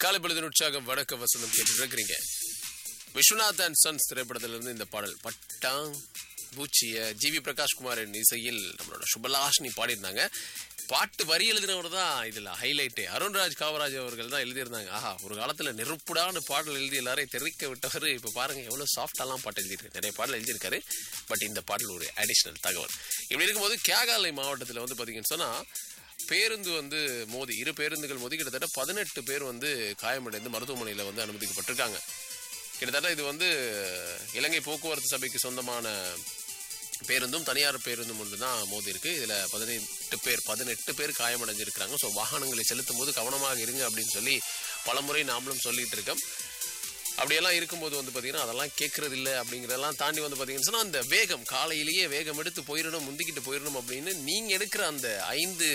காலை பொழுது உற்சாகம் வணக்க வசந்தம் கேட்டு இருக்கிறீங்க விஸ்வநாத் அண்ட் சன்ஸ் திரைப்படத்திலிருந்து இந்த பாடல் பட்டாங் பூச்சிய ஜி வி பிரகாஷ் குமாரின் இசையில் நம்மளோட சுபலாஷினி பாடியிருந்தாங்க பாட்டு வரி எழுதினவர் தான் இதுல ஹைலைட்டே அருண்ராஜ் காமராஜ் அவர்கள் தான் எழுதியிருந்தாங்க ஆஹா ஒரு காலத்துல நெருப்புடான பாடல் எழுதி எல்லாரையும் தெரிவிக்க விட்டவர் இப்ப பாருங்க எவ்வளவு சாஃப்டாலாம் பாட்டு எழுதியிருக்காரு நிறைய பாடல் எழுதியிருக்காரு பட் இந்த பாடல் ஒரு அடிஷனல் தகவல் இப்படி இருக்கும்போது கேகாலை மாவட்டத்தில் வந்து பாத்தீங்கன்னு சொன்னா பேருந்து வந்து மோதி இரு பேருந்துகள் மோதி கிட்டத்தட்ட பதினெட்டு பேர் வந்து காயமடைந்து மருத்துவமனையில் வந்து அனுமதிக்கப்பட்டிருக்காங்க கிட்டத்தட்ட இது வந்து இலங்கை போக்குவரத்து சபைக்கு சொந்தமான பேருந்தும் தனியார் பேருந்தும் ஒன்று தான் மோதி இருக்கு இதில் பதினெட்டு பேர் பதினெட்டு பேர் காயமடைஞ்சிருக்கிறாங்க ஸோ வாகனங்களை செலுத்தும் போது கவனமாக இருங்க அப்படின்னு சொல்லி பலமுறை நாமளும் சொல்லிட்டு இருக்கோம் அப்படியெல்லாம் இருக்கும்போது வந்து பார்த்தீங்கன்னா அதெல்லாம் கேட்கறது இல்லை அப்படிங்கிறதெல்லாம் தாண்டி வந்து பார்த்தீங்கன்னு சொன்னால் அந்த வேகம் காலையிலேயே வேகம் எடுத்து போயிடணும் முந்திக்கிட்டு போயிடணும் அப்படின்னு நீங்கள் எடுக்கிற அந்த ஐந்து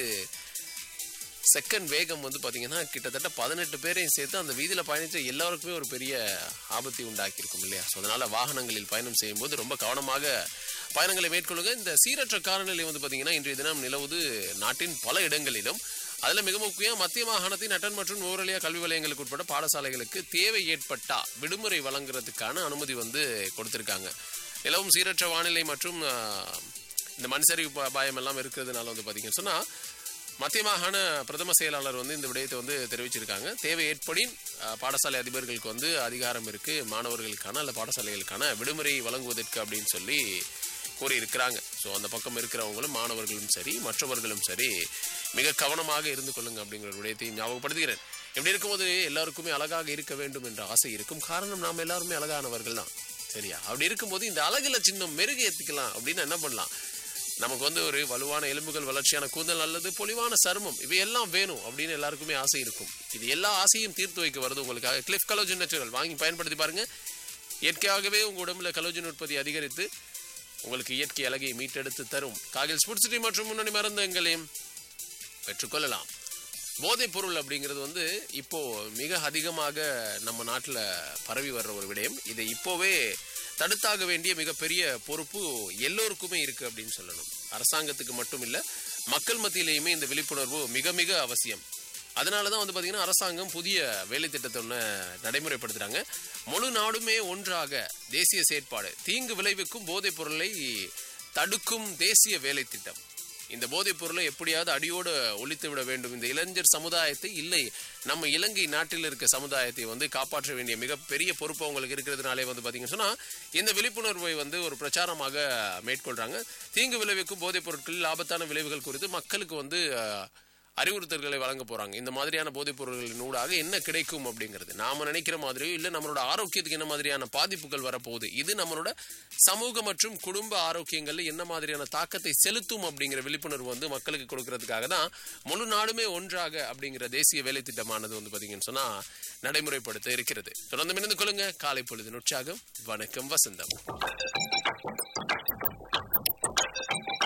செகண்ட் வேகம் வந்து பார்த்தீங்கன்னா கிட்டத்தட்ட பதினெட்டு பேரையும் சேர்த்து அந்த வீதியில் பயணித்த எல்லாருக்குமே ஒரு பெரிய ஆபத்தை உண்டாக்கியிருக்கும் இல்லையா ஸோ அதனால வாகனங்களில் பயணம் செய்யும்போது ரொம்ப கவனமாக பயணங்களை மேற்கொள்ளுங்க இந்த சீரற்ற காலநிலை வந்து பார்த்தீங்கன்னா இன்றைய தினம் நிலவுது நாட்டின் பல இடங்களிலும் அதில் மிக முக்கியம் மத்திய மாகாணத்தின் நட்டன் மற்றும் நூரலியா கல்வி வலயங்களுக்கு உட்பட்ட பாடசாலைகளுக்கு தேவை ஏற்பட்டா விடுமுறை வழங்குறதுக்கான அனுமதி வந்து கொடுத்திருக்காங்க நிலவும் சீரற்ற வானிலை மற்றும் ஆஹ், இந்த மண்சரிவு ப- அபாயம் எல்லாம் இருக்கிறதுனால வந்து பார்த்தீங்கன்னு சொன்னால் மத்திய மாகாண பிரதம செயலாளர் வந்து இந்த விடயத்தை வந்து தெரிவிச்சிருக்காங்க தேவை ஏற்படின் அஹ், பாடசாலை அதிபர்களுக்கு வந்து அதிகாரம் இருக்கு மாணவர்களுக்கான அல்ல பாடசாலைகளுக்கான விடுமுறை வழங்குவதற்கு அப்படின்னு சொல்லி கூறியிருக்கிறாங்க ஸோ அந்த பக்கம் இருக்கிறவங்களும் மாணவர்களும் சரி மற்றவர்களும் சரி மிக கவனமாக இருந்து கொள்ளுங்க அப்படிங்கிற ஒரு விடயத்தையும் ஞாபகப்படுத்துகிறேன் இப்படி இருக்கும்போது எல்லாருக்குமே அழகாக இருக்க வேண்டும் என்ற ஆசை இருக்கும் காரணம் நாம் எல்லாருமே அழகானவர்கள் தான் சரியா அப்படி இருக்கும்போது இந்த அழகுல சின்னம் மெருகு ஏற்றிக்கலாம் அப்படின்னு என்ன பண்ணலாம் நமக்கு வந்து ஒரு வலுவான எலும்புகள் வளர்ச்சியான கூந்தல் அல்லது பொலிவான சருமம் இவையெல்லாம் வேணும் அப்படின்னு எல்லாருக்குமே ஆசை இருக்கும் இது எல்லா ஆசையும் தீர்த்து வைக்க வருது உங்களுக்காக கிளிஃப் கலோஜன் நேச்சுரல் வாங்கி பயன்படுத்தி பாருங்க இயற்கையாகவே உங்க உடம்புல கலோஜன் உற்பத்தி அதிகரித்து உங்களுக்கு இயற்கை அழகை மீட்டெடுத்து தரும் காகில் ஸ்புட் சிட்டி மற்றும் முன்னணி மருந்தங்களையும் பெற்றுக்கொள்ளலாம் போதைப் பொருள் அப்படிங்கிறது வந்து இப்போ மிக அதிகமாக நம்ம நாட்டில் பரவி வர்ற ஒரு விடயம் இதை இப்போவே தடுத்தாக வேண்டிய மிகப்பெரிய பொறுப்பு எல்லோருக்குமே இருக்கு அப்படின்னு சொல்லணும் அரசாங்கத்துக்கு மட்டும் இல்ல மக்கள் மத்தியிலேயுமே இந்த விழிப்புணர்வு மிக மிக அவசியம் அதனால தான் வந்து பார்த்தீங்கன்னா அரசாங்கம் புதிய வேலை திட்டத்தை ஒன்று நடைமுறைப்படுத்துறாங்க முழு நாடுமே ஒன்றாக தேசிய செயற்பாடு தீங்கு விளைவிக்கும் போதைப் பொருளை தடுக்கும் தேசிய வேலை திட்டம் இந்த போதைப் பொருளை எப்படியாவது அடியோடு ஒழித்து விட வேண்டும் இந்த இளைஞர் சமுதாயத்தை இல்லை நம்ம இலங்கை நாட்டில் இருக்க சமுதாயத்தை வந்து காப்பாற்ற வேண்டிய மிகப்பெரிய பொறுப்பு அவங்களுக்கு இருக்கிறதுனாலே வந்து பார்த்தீங்கன்னு சொன்னா இந்த விழிப்புணர்வை வந்து ஒரு பிரச்சாரமாக மேற்கொள்றாங்க தீங்கு விளைவிக்கும் போதைப் பொருட்களில் ஆபத்தான விளைவுகள் குறித்து மக்களுக்கு வந்து அஹ், அறிவுறுத்தல்களை வழங்க போறாங்க இந்த மாதிரியான போதைப் பொருட்களின் ஊடாக என்ன கிடைக்கும் அப்படிங்கிறது நாம நினைக்கிற மாதிரியோ இல்ல நம்மளோட ஆரோக்கியத்துக்கு என்ன மாதிரியான பாதிப்புகள் வரப்போகுது இது நம்மளோட சமூக மற்றும் குடும்ப ஆரோக்கியங்கள்ல என்ன மாதிரியான தாக்கத்தை செலுத்தும் அப்படிங்கிற விழிப்புணர்வு வந்து மக்களுக்கு கொடுக்கறதுக்காக தான் முழு நாடுமே ஒன்றாக அப்படிங்கிற தேசிய வேலை திட்டமானது வந்து பாத்தீங்கன்னு சொன்னா நடைமுறைப்படுத்த இருக்கிறது தொடர்ந்து மின்னந்து கொள்ளுங்க காலை பொழுது உற்சாகம் வணக்கம் வசந்தம்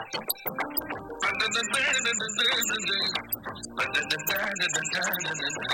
Ba-da-da-da-da-da-da-da. Ba-da-da-da-da-da-da-da.